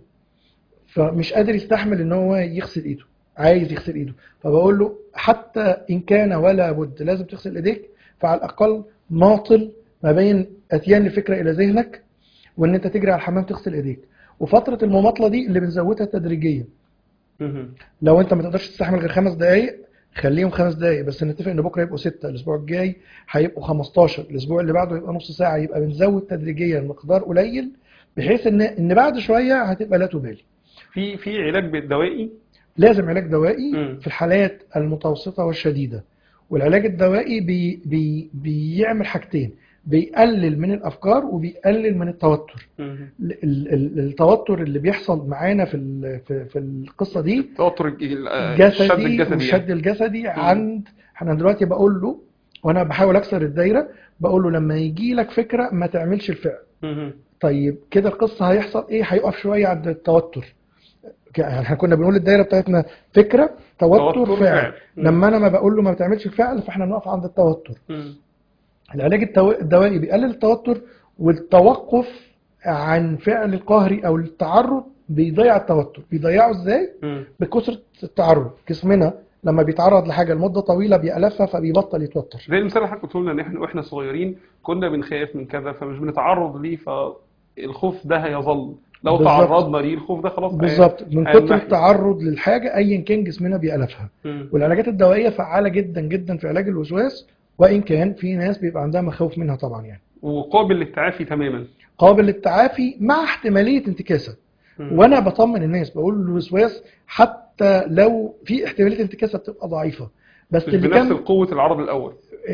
فمش قادر يستحمل ان هو يغسل ايده عايز يغسل ايده فبقول له حتى ان كان ولا بد لازم تغسل ايديك فعلى الاقل ماطل ما بين اتيان الفكره الى ذهنك وان انت تجري على الحمام تغسل ايديك وفتره المماطله دي اللي بنزودها تدريجيا مم. لو انت ما تقدرش تستحمل غير خمس دقائق خليهم خمس دقائق بس نتفق ان بكره يبقوا ستة الاسبوع الجاي هيبقوا 15 الاسبوع اللي بعده يبقى نص ساعه يبقى بنزود تدريجيا مقدار قليل بحيث ان ان بعد شويه هتبقى لا تبالي في في علاج دوائي لازم علاج دوائي مم. في الحالات المتوسطه والشديده والعلاج الدوائي بي بي بيعمل حاجتين بيقلل من الافكار وبيقلل من التوتر مم. ال- ال- التوتر اللي بيحصل معانا في ال- في في القصه دي توتر الج- ال- آه، الشد جسدي الجسدي والشد يعني. الجسدي عند انا دلوقتي بقول له وانا بحاول اكسر الدايره بقول له لما يجي لك فكره ما تعملش الفعل مم. طيب كده القصه هيحصل ايه هيقف شويه عند التوتر ك- يعني احنا كنا بنقول الدايره بتاعتنا فكره توتر, توتر، فعل فعل. مم. لما انا ما بقول له ما بتعملش الفعل فاحنا بنقف عند التوتر مم. العلاج التو- الدوائي بيقلل التوتر والتوقف عن فعل القهري او التعرض بيضيع التوتر بيضيعه ازاي مم. بكثرة التعرض جسمنا لما بيتعرض لحاجة لمدة طويلة بيألفها فبيبطل يتوتر زي المثال اللي حضرتك قلت لنا ان احنا واحنا صغيرين كنا بنخاف من كذا فمش بنتعرض ليه فالخوف ده هيظل لو بالظبط. تعرضنا ليه الخوف ده خلاص هي- بالظبط من هيمحي. كتر التعرض للحاجة أيا كان جسمنا بيألفها مم. والعلاجات الدوائية فعالة جدا جدا في علاج الوسواس وإن كان في ناس بيبقى عندها مخاوف منها طبعا يعني وقابل للتعافي تماما قابل للتعافي مع احتمالية انتكاسة مم. وأنا بطمن الناس بقول الوسواس حتى لو في احتمالية انتكاسة بتبقى ضعيفة بس مش اللي بنفس كان قوة العرض الأول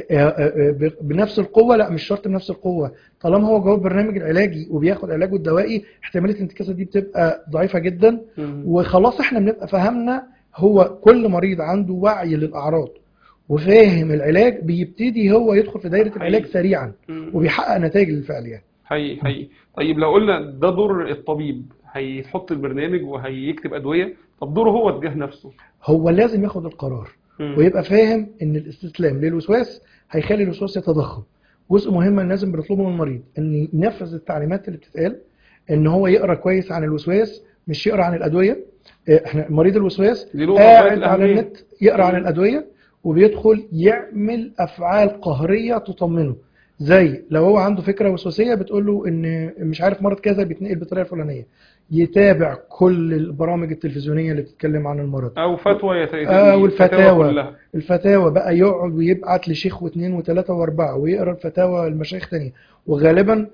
بنفس القوة لا مش شرط بنفس القوة طالما هو جوه البرنامج العلاجي وبياخد علاجه الدوائي احتمالية الانتكاسة دي بتبقى ضعيفة جدا مم. وخلاص احنا بنبقى فهمنا هو كل مريض عنده وعي للأعراض وفاهم العلاج بيبتدي هو يدخل في دايرة العلاج حقيقي. سريعا مم. وبيحقق نتائج للفعل يعني حقيقي حقيقي طيب لو قلنا ده دور الطبيب هيحط البرنامج وهيكتب أدوية طب دوره هو تجاه نفسه هو لازم ياخد القرار مم. ويبقى فاهم ان الاستسلام للوسواس هيخلي الوسواس يتضخم جزء مهم ان لازم بنطلبه من المريض ان ينفذ التعليمات اللي بتتقال ان هو يقرا كويس عن الوسواس مش يقرا عن الادويه إيه، احنا مريض الوسواس دي نقطة غاية قاعد على الأهمية. النت يقرا عن مم. الادويه وبيدخل يعمل افعال قهريه تطمنه زي لو هو عنده فكره وسواسيه بتقول له ان مش عارف مرض كذا بيتنقل بالطريقه الفلانيه يتابع كل البرامج التلفزيونيه اللي بتتكلم عن المرض او فتوى يت... آه والفتاوى كلها الفتاوى بقى يقعد ويبعت لشيخ واثنين وثلاثه واربعه ويقرا الفتاوى المشايخ تانية وغالبا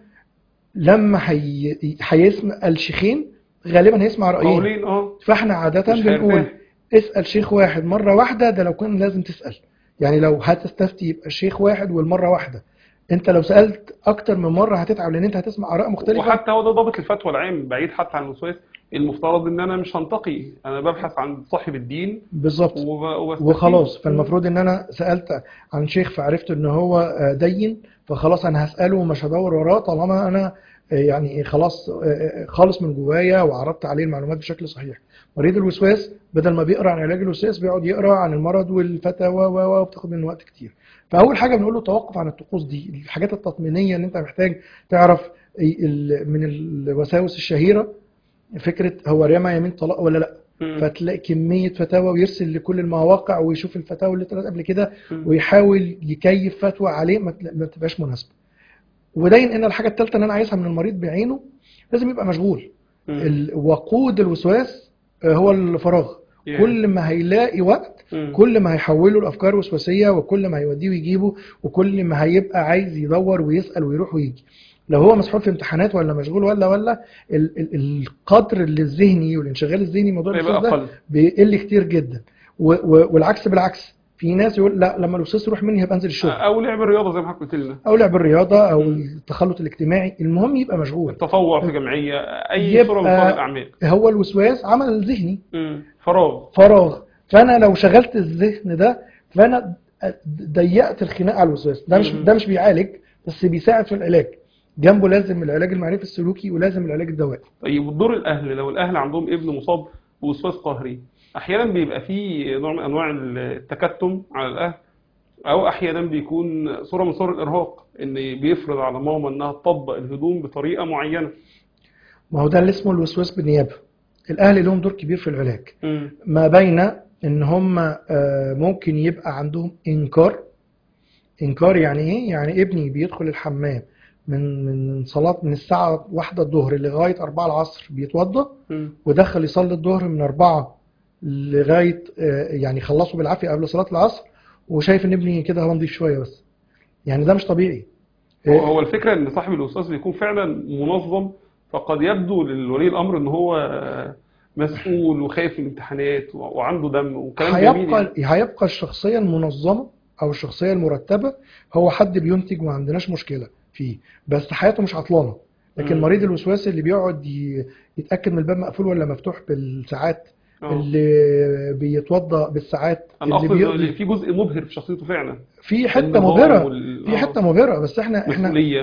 لما هي... هيسمع الشيخين غالبا هيسمع رايين قولين اه فاحنا عاده مش بنقول هيرتاح. اسال شيخ واحد مره واحده ده لو كان لازم تسال يعني لو هتستفتي يبقى شيخ واحد والمره واحده انت لو سالت اكتر من مره هتتعب لان انت هتسمع اراء مختلفه وحتى هو ده ضابط الفتوى العام بعيد حتى عن الوسواس المفترض ان انا مش هنتقي انا ببحث عن صاحب الدين بالظبط وب... وبستفيد. وخلاص فالمفروض ان انا سالت عن شيخ فعرفت ان هو آه، دين فخلاص انا هساله ومش هدور وراه طالما انا آه، يعني خلاص آه، آه، خالص من جوايا وعرضت عليه المعلومات بشكل صحيح مريض الوسواس بدل ما بيقرا عن علاج الوسواس بيقعد يقرا عن المرض والفتاوى و- و- وبتاخد منه وقت كتير فاول حاجه بنقول له توقف عن الطقوس دي الحاجات التطمينيه اللي انت محتاج تعرف ال- من الوساوس الشهيره فكره هو رمى يمين طلاق ولا لا مم. فتلاقي كمية فتاوى ويرسل لكل المواقع ويشوف الفتاوى اللي طلعت قبل كده مم. ويحاول يكيف فتوى عليه ما تلا- ما تبقاش مناسبة وده ينقلنا الحاجة الثالثة اللي أنا عايزها من المريض بعينه لازم يبقى مشغول مم. ال- وقود الوسواس آه، هو الفراغ يعني. كل ما هيلاقي وقت مم. كل ما هيحوله لافكار وسواسيه وكل ما هيوديه ويجيبه وكل ما هيبقى عايز يدور ويسال ويروح ويجي لو هو مسحول في امتحانات ولا مشغول ولا ولا ال ال القدر اللي الذهني والانشغال الذهني موضوع هيبقى الوسواس ده اقل بيقل كتير جدا و و والعكس بالعكس في ناس يقول لا لما الوسواس يروح مني هبقى انزل الشغل او لعب الرياضه زي ما حضرتك قلت لنا او لعب الرياضه او مم. التخلط الاجتماعي المهم يبقى مشغول التطوع في جمعيه اي يبقى- صوره من صور الاعمال هو الوسواس عمل ذهني مم. فراغ فراغ فانا لو شغلت الذهن ده فانا ضيقت الخناق على الوسواس ده مش مم. ده مش بيعالج بس بيساعد في العلاج جنبه لازم العلاج المعرفي السلوكي ولازم العلاج الدوائي طيب ودور الاهل لو الاهل عندهم ابن مصاب بوسواس قهري احيانا بيبقى فيه نوع من انواع التكتم على الاهل او احيانا بيكون صوره من صور الارهاق ان بيفرض على ماما انها تطبق الهدوم بطريقه معينه ما هو ده اللي اسمه الوسواس بالنيابه الاهل لهم دور كبير في العلاج مم. ما بين ان هم آه، ممكن يبقى عندهم انكار انكار يعني ايه يعني ابني بيدخل الحمام من من صلاه من الساعه واحدة الظهر لغايه 4 العصر بيتوضا مم. ودخل يصلي الظهر من أربعة لغاية آه، يعني خلصوا بالعافية قبل صلاة العصر وشايف إن ابني كده هو نضيف شوية بس يعني ده مش طبيعي هو هو الفكره ان صاحب الوسواس بيكون فعلا منظم فقد يبدو للولي الامر ان هو مسؤول وخايف من الامتحانات و- وعنده دم وكلام جميل يعني. هيبقى هيبقى الشخصية المنظمة أو الشخصية المرتبة هو حد بينتج وما عندناش مشكلة فيه بس حياته مش عطلانة لكن مم. مريض الوسواس اللي بيقعد ي- يتأكد من الباب مقفول ولا مفتوح بالساعات آه. اللي بيتوضأ بالساعات انا اللي اقصد بيقضي إن في جزء مبهر في شخصيته فعلا في حتة النظام مبهرة وال- في آه. حتة مبهرة بس احنا احنا مسؤوليه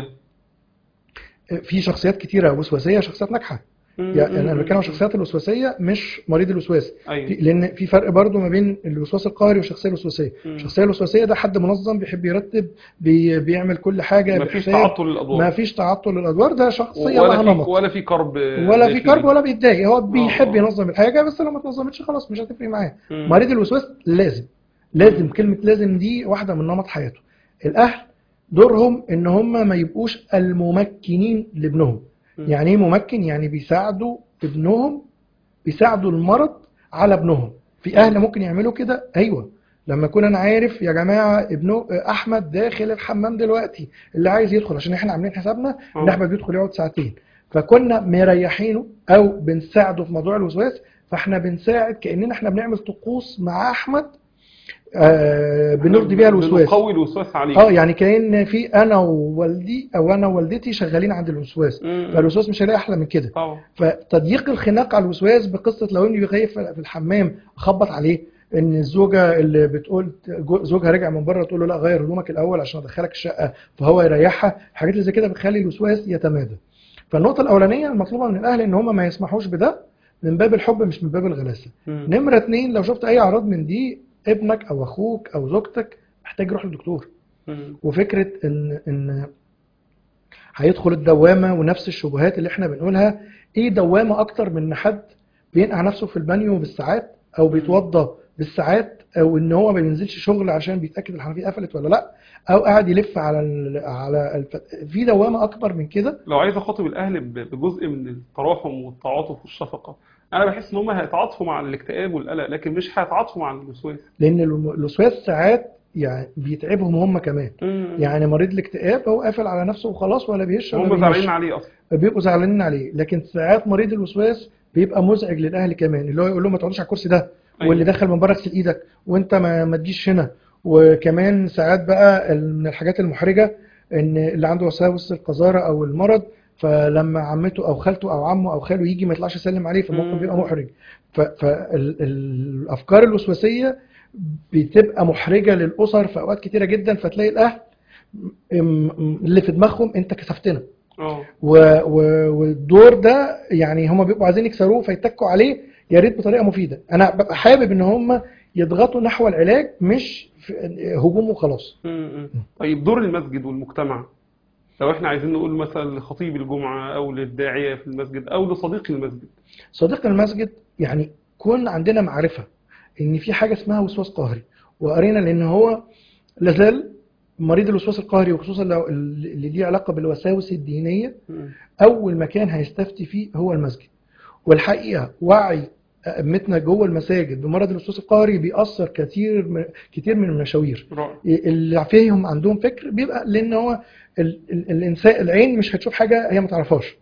في شخصيات كتيرة وسواسية شخصيات ناجحة يعني انا بتكلم عن الشخصيات الوسواسية مش مريض الوسواس في- ايوه لان في فرق برضو ما بين الوسواس القهري والشخصية الوسواسية مم. الشخصية الوسواسية ده حد منظم بيحب يرتب بي بيعمل كل حاجة مفيش بحساب تعطل للادوار ما فيش تعطل للادوار ده شخصية ولا لها في نمط ولا في كرب ولا في داخلي. كرب ولا بيتضايق هو بيحب آه. ينظم الحاجة بس لو ما اتنظمتش خلاص مش هتفرق معاه مم. مريض الوسواس لازم لازم كلمة لازم دي واحدة من نمط حياته الأهل دورهم إن هم ما يبقوش الممكنين لابنهم مم. يعني إيه ممكن يعني بيساعدوا ابنهم بيساعدوا المرض على ابنهم في أهل ممكن يعملوا كده أيوة لما أكون أنا عارف يا جماعة ابنه أحمد داخل الحمام دلوقتي اللي عايز يدخل عشان إحنا عاملين حسابنا إن آه. أحمد بيدخل يقعد ساعتين فكنا مريحينه أو بنساعده في موضوع الوسواس فاحنا بنساعد كأننا احنا بنعمل طقوس مع أحمد آه بنرضي بيها الوسواس بنقوي الوسواس عليه اه يعني كأن في انا ووالدي او انا ووالدتي شغالين عند الوسواس مم. فالوسواس مش هيلاقي احلى من كده طبعا فتضييق الخناق على الوسواس بقصه لو انه بيخيف في الحمام اخبط عليه ان الزوجه اللي بتقول جو- زوجها رجع من بره تقول له لا غير هدومك الاول عشان ادخلك الشقه فهو يريحها الحاجات اللي زي كده بتخلي الوسواس يتمادى فالنقطه الاولانيه المطلوبه من الاهل ان هم ما يسمحوش بده من باب الحب مش من باب الغلاسه مم. نمرة اتنين لو شفت أي أعراض من دي ابنك أو أخوك أو زوجتك محتاج يروح للدكتور مم. وفكرة إن إن هيدخل الدوامة ونفس الشبهات اللي إحنا بنقولها إيه دوامة أكتر من إن حد بينقع نفسه في البانيو بالساعات أو بيتوضى بالساعات او ان هو ما بينزلش شغل عشان بيتاكد الحنفيه قفلت ولا لا او قاعد يلف على ال على الف... في دوامه اكبر من كده لو عايز اخاطب الاهل ب- بجزء من التراحم والتعاطف والشفقه انا بحس ان هم هيتعاطفوا مع الاكتئاب والقلق لكن مش هيتعاطفوا مع الوسواس لان الم- الوسواس ساعات يعني بيتعبهم هم كمان يعني مريض الاكتئاب هو قافل على نفسه وخلاص ولا بيشرب ولا هم زعلانين بيمشي. عليه اصلا بيبقوا زعلانين عليه لكن ساعات مريض الوسواس بيبقى مزعج للاهل كمان اللي هو يقول لهم ما تقعدوش على الكرسي ده أيوة. واللي دخل من بره اغسل ايدك وانت ما, ما تجيش هنا وكمان ساعات بقى ال- من الحاجات المحرجه ان اللي عنده وساوس القذاره او المرض فلما عمته او خالته او عمه او خاله يجي ما يطلعش يسلم عليه فالموقف مم. بيبقى محرج فالافكار الوسواسيه بتبقى محرجه للاسر في اوقات كتيره جدا فتلاقي الاهل م- م- اللي في دماغهم انت كسفتنا اه و- و- والدور ده يعني هم بيبقوا عايزين يكسروه فيتكوا عليه يا ريت بطريقه مفيده انا ببقى حابب ان هم يضغطوا نحو العلاج مش في- هجوم وخلاص م- م. طيب دور المسجد والمجتمع لو احنا عايزين نقول مثلا لخطيب الجمعه او للداعيه في المسجد او لصديق المسجد صديق المسجد يعني كون عندنا معرفه ان في حاجه اسمها وسواس قهري وقرينا لان هو لازال مريض الوسواس القهري وخصوصا لو اللي ليه علاقه بالوساوس الدينيه م. اول مكان هيستفتي فيه هو المسجد والحقيقه وعي ائمتنا جوه المساجد بمرض الوسواس القهري بيأثر كتير من كتير من المشاوير رائع اللي فيهم عندهم فكر بيبقى لان هو ال- ال- الانسان العين مش هتشوف حاجه هي ما تعرفهاش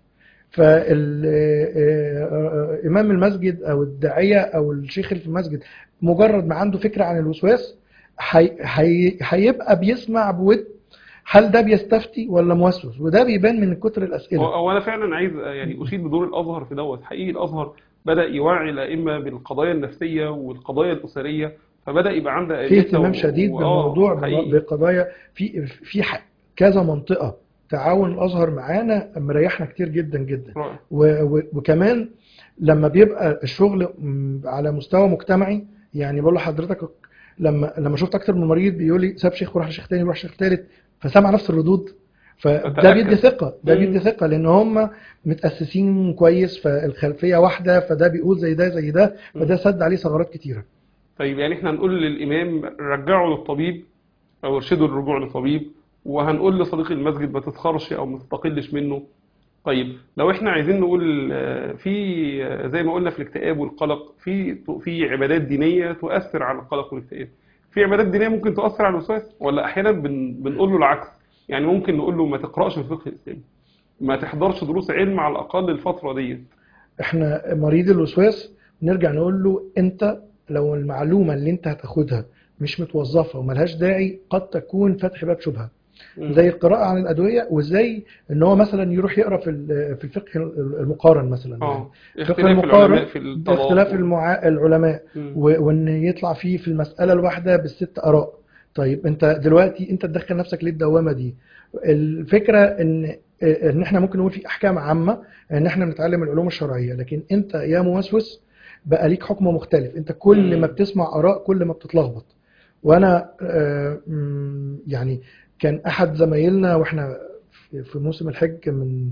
فإمام المسجد أو الداعية أو الشيخ اللي في المسجد مجرد ما عنده فكرة عن الوسواس هي- هي- هيبقى بيسمع بود هل ده بيستفتي ولا موسوس وده بيبان من كتر الأسئلة هو هو انا فعلا عايز يعني اشيد بدور الازهر في دوت حقيقي الازهر بدا يوعي الائمه بالقضايا النفسيه والقضايا الاسريه فبدا يبقى عنده في ائمتنا اهتمام و- شديد و- بالموضوع آه، حقيقي. بقضايا في في ح- كذا منطقة تعاون الأزهر معانا مريحنا كتير جدا جدا رائع و- و- وكمان لما بيبقى الشغل م- على مستوى مجتمعي يعني بقول لحضرتك لما لما شفت اكتر من مريض بيقول لي ساب شيخ وراح لشيخ تاني وراح شيخ تالت فسمع نفس الردود فده فتأكد. بيدي ثقة ده مم. بيدي ثقة لأن هم متأسسين كويس فالخلفية واحدة فده بيقول زي ده زي ده فده سد عليه ثغرات كتيرة طيب يعني احنا هنقول للامام رجعه للطبيب او ارشده للرجوع للطبيب وهنقول لصديق المسجد ما تتخرش او ما تستقلش منه طيب لو احنا عايزين نقول آه، في آه، زي ما قلنا في الاكتئاب والقلق في في عبادات دينيه تؤثر على القلق والاكتئاب في عبادات دينيه ممكن تؤثر على الوسواس ولا احيانا بن بنقول له العكس يعني ممكن نقول له ما تقراش الفقه الاسلامي ما تحضرش دروس علم على الاقل الفتره ديت احنا مريض الوسواس نرجع نقول له انت لو المعلومة اللي انت هتاخدها مش متوظفة وملهاش داعي قد تكون فتح باب شبهة زي القراءة عن الأدوية وزي ان هو مثلا يروح يقرأ في ال- في الفقه المقارن مثلا اه الفقه اختلاف المقارن العلماء في الطلاق باختلاف المعا... العلماء مم. و- وان يطلع فيه في المسألة الواحدة بالست آراء طيب انت دلوقتي انت تدخل نفسك ليه الدوامة دي الفكرة ان ان احنا ممكن نقول في احكام عامة ان احنا بنتعلم العلوم الشرعية لكن انت يا موسوس بقى ليك حكم مختلف انت كل مم. ما بتسمع آراء كل ما بتتلخبط وانا آه، مم، يعني كان احد زمايلنا واحنا في- في موسم الحج من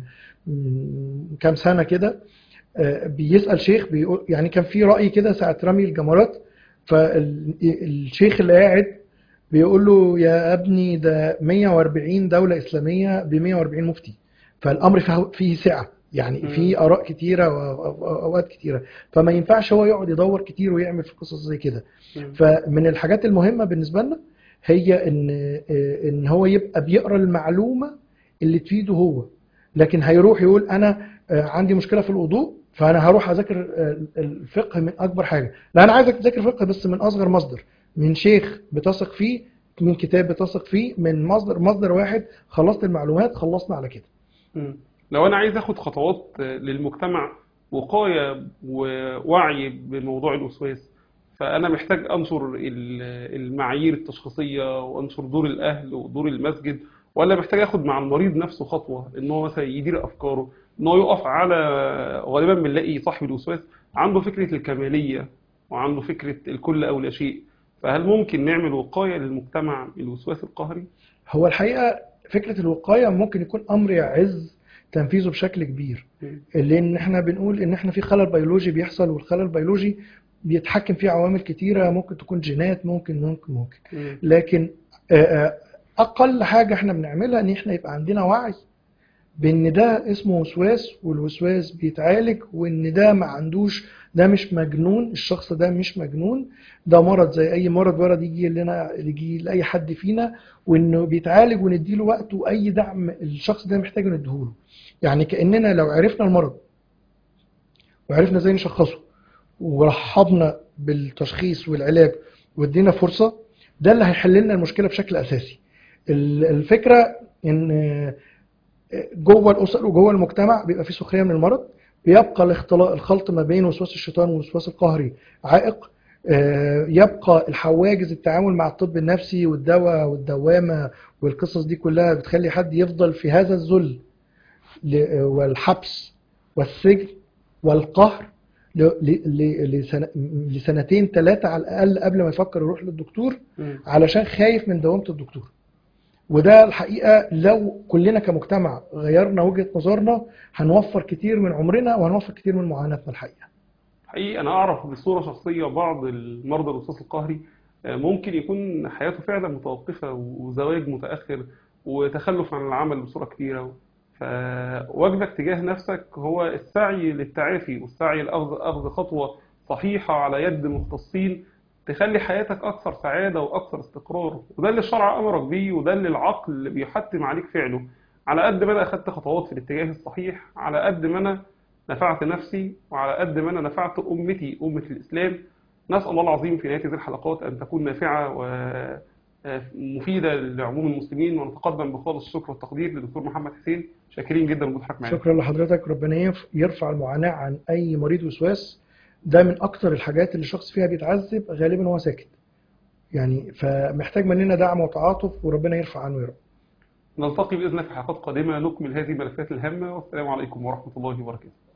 من كام سنة كده آه، بيسأل شيخ بيقول يعني كان في رأي كده ساعة رمي الجمرات فالشيخ اللي قاعد بيقول له يا ابني ده 140 دولة إسلامية ب 140 مفتي فالأمر فيه- فيه سعة يعني مم. في آراء كتيرة وأوقات كتيرة فما ينفعش هو يقعد يدور كتير ويعمل في قصص زي كده مم. فمن الحاجات المهمة بالنسبة لنا هي ان ان هو يبقى بيقرا المعلومة اللي تفيده هو لكن هيروح يقول انا آه، عندي مشكلة في الوضوء فانا هروح اذاكر آه، الفقه من اكبر حاجة لا انا عايزك تذاكر فقه بس من اصغر مصدر من شيخ بتثق فيه من كتاب بتثق فيه من مصدر مصدر واحد خلصت المعلومات خلصنا على كده مم. لو انا عايز اخد خطوات للمجتمع وقاية ووعي بموضوع الوسواس فانا محتاج انشر ال- المعايير التشخيصية وانشر دور الاهل ودور المسجد ولا محتاج اخد مع المريض نفسه خطوة ان هو مثلا يدير افكاره ان هو يقف على غالبا بنلاقي صاحب الوسواس عنده فكرة الكمالية وعنده فكرة الكل او لا شيء فهل ممكن نعمل وقاية للمجتمع من الوسواس القهري؟ هو الحقيقة فكرة الوقاية ممكن يكون امر يعز تنفيذه بشكل كبير مم. لان احنا بنقول ان احنا في خلل بيولوجي بيحصل والخلل البيولوجي بيتحكم فيه عوامل كتيرة ممكن تكون جينات ممكن ممكن ممكن مم. لكن آه، آه، اقل حاجه احنا بنعملها ان احنا يبقى عندنا وعي بان ده اسمه وسواس والوسواس بيتعالج وان ده ما عندوش ده مش مجنون الشخص ده مش مجنون ده مرض زي اي مرض ورد يجي لنا يجي لاي حد فينا وانه بيتعالج ونديله وقت واي دعم الشخص ده محتاج نديهوله يعني كاننا لو عرفنا المرض وعرفنا ازاي نشخصه ورحبنا بالتشخيص والعلاج وادينا فرصه ده اللي هيحل لنا المشكله بشكل اساسي ال- الفكره ان جوه الاسر وجوه المجتمع بيبقى في سخريه من المرض بيبقى الاختلاط الخلط ما بين وسواس الشيطان والوسواس القهري عائق آه، يبقى الحواجز التعامل مع الطب النفسي والدواء والدوامه والقصص دي كلها بتخلي حد يفضل في هذا الذل ل- والحبس والسجن والقهر ل- ل- ل- لسنة- لسنتين ثلاثه على الاقل قبل ما يفكر يروح للدكتور مم. علشان خايف من دوامة الدكتور وده الحقيقة لو كلنا كمجتمع غيرنا وجهة نظرنا هنوفر كتير من عمرنا وهنوفر كتير من معاناتنا الحقيقة حقيقي أنا أعرف بصورة شخصية بعض المرضى الوسواس القهري آه، ممكن يكون حياته فعلا متوقفة وزواج متأخر وتخلف عن العمل بصورة كبيرة فواجبك تجاه نفسك هو السعي للتعافي والسعي لأخذ أخذ خطوة صحيحة على يد مختصين تخلي حياتك أكثر سعادة وأكثر استقرار وده اللي الشرع أمرك بيه وده اللي العقل بيحتم عليك فعله على قد ما أنا أخدت خطوات في الاتجاه الصحيح على قد ما أنا نفعت نفسي وعلى قد ما أنا نفعت أمتي أمة الإسلام نسأل الله العظيم في نهاية هذه الحلقات أن تكون نافعة ومفيدة لعموم المسلمين ونتقدم بخالص الشكر والتقدير للدكتور محمد حسين شاكرين جدا لوجود حضرتك معانا شكرا لحضرتك ربنا ينف- يرفع المعاناة عن أي مريض وسواس ده من أكتر الحاجات اللي الشخص فيها بيتعذب غالبا وهو ساكت يعني فمحتاج مننا دعم وتعاطف وربنا يرفع عنه يا رب نلتقي بإذن الله في حلقات قادمة نكمل هذه الملفات الهامة والسلام عليكم ورحمة الله وبركاته